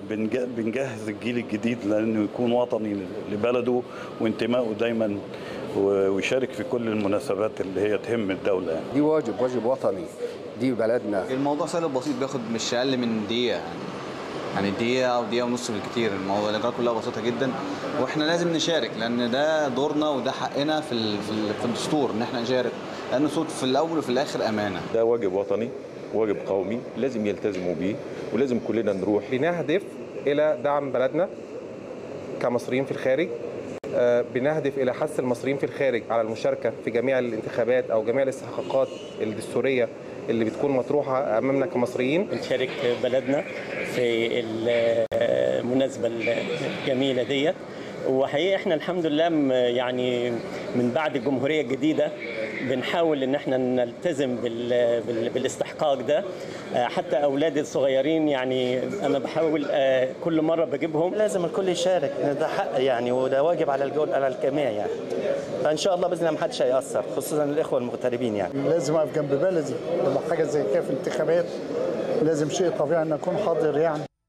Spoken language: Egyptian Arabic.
بنج- بنجهز الجيل الجديد لانه يكون وطني لبلده وانتمائه دايما و- ويشارك في كل المناسبات اللي هي تهم الدوله يعني. دي واجب واجب وطني دي بلدنا الموضوع سهل وبسيط بياخد مش اقل من دقيقه يعني يعني دقيقه او دقيقه ونص بالكتير الموضوع الاجراءات كلها بسيطه جدا واحنا لازم نشارك لان ده دورنا وده حقنا في ال- في ال- في الدستور ان احنا نشارك لان الصوت في الاول وفي الاخر امانه ده واجب وطني واجب قومي لازم يلتزموا بيه ولازم كلنا نروح بنهدف الى دعم بلدنا كمصريين في الخارج آه، بنهدف الى حث المصريين في الخارج على المشاركه في جميع الانتخابات او جميع الاستحقاقات الدستوريه اللي بتكون مطروحه امامنا كمصريين بنشارك بلدنا في المناسبة الجميلة ديت وحقيقة احنا الحمد لله م- يعني من بعد الجمهورية الجديدة بنحاول ان احنا نلتزم بال بال بالاستحقاق ده آه، حتى اولادي الصغيرين يعني انا بحاول آه، كل مرة بجيبهم لازم الكل يشارك ده حق يعني وده واجب على الجول على الجميع يعني فان شاء الله باذن الله ما حدش هيأثر خصوصا الاخوه المغتربين يعني لازم اقف جنب بلدي لما حاجه زي كده في انتخابات لازم شيء طبيعي ان اكون حاضر يعني